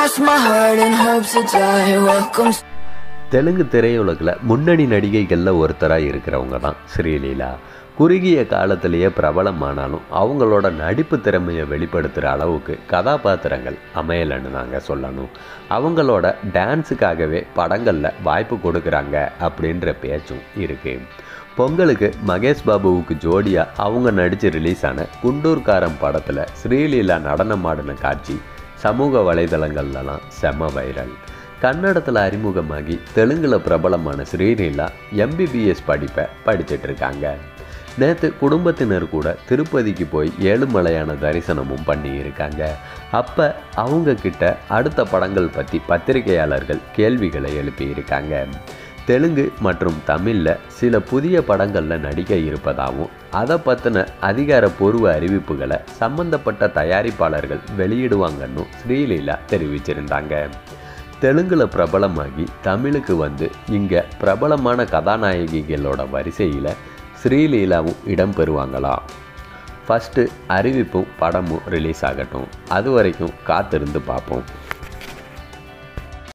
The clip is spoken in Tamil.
lost my heart and hope to die. Welcome. Telugu திரையுலகில் முன்னணி நடிகைகளில் ஒருத்தராக இருக்கிறவங்க தான் ஸ்ரீலீலா குறுகிய காலத்திலேயே பிரபலமானாலும் அவங்களோட நடிப்பு திறமையை வெளிப்படுத்துகிற அளவுக்கு கதாபாத்திரங்கள் அமையலைன்னு நாங்கள் சொல்லணும் அவங்களோட டான்ஸுக்காகவே படங்களில் வாய்ப்பு கொடுக்குறாங்க அப்படின்ற பேச்சும் இருக்குது பொங்கலுக்கு மகேஷ் பாபுவுக்கு ஜோடியாக அவங்க நடித்து ரிலீஸ் ஆன குண்டூர்காரம் படத்தில் ஸ்ரீலீலா நடனமாடின காட்சி சமூக வலைதளங்கள்லலாம் செம வைரல் கன்னடத்தில் அறிமுகமாகி தெலுங்கில் பிரபலமான ஸ்ரீலீலா எம்பிபிஎஸ் படிப்பை படிச்சிட்டு இருக்காங்க நேற்று குடும்பத்தினர் கூட திருப்பதிக்கு போய் ஏழுமலையான தரிசனமும் பண்ணியிருக்காங்க அப்போ அவங்க கிட்ட அடுத்த படங்கள் பற்றி பத்திரிகையாளர்கள் கேள்விகளை எழுப்பியிருக்காங்க தெலுங்கு மற்றும் தமிழில் சில புதிய படங்களில் நடிக்க இருப்பதாகவும் அதை பற்றின அதிகாரப்பூர்வ அறிவிப்புகளை சம்பந்தப்பட்ட தயாரிப்பாளர்கள் வெளியிடுவாங்கன்னு ஸ்ரீலீலா தெரிவிச்சிருந்தாங்க தெலுங்கில் பிரபலமாகி தமிழுக்கு வந்து இங்கே பிரபலமான கதாநாயகிகளோட வரிசையில் ஸ்ரீலீலாவும் இடம் பெறுவாங்களா ஃபஸ்ட்டு அறிவிப்பும் படமும் ரிலீஸ் ஆகட்டும் அது வரைக்கும் காத்திருந்து பார்ப்போம்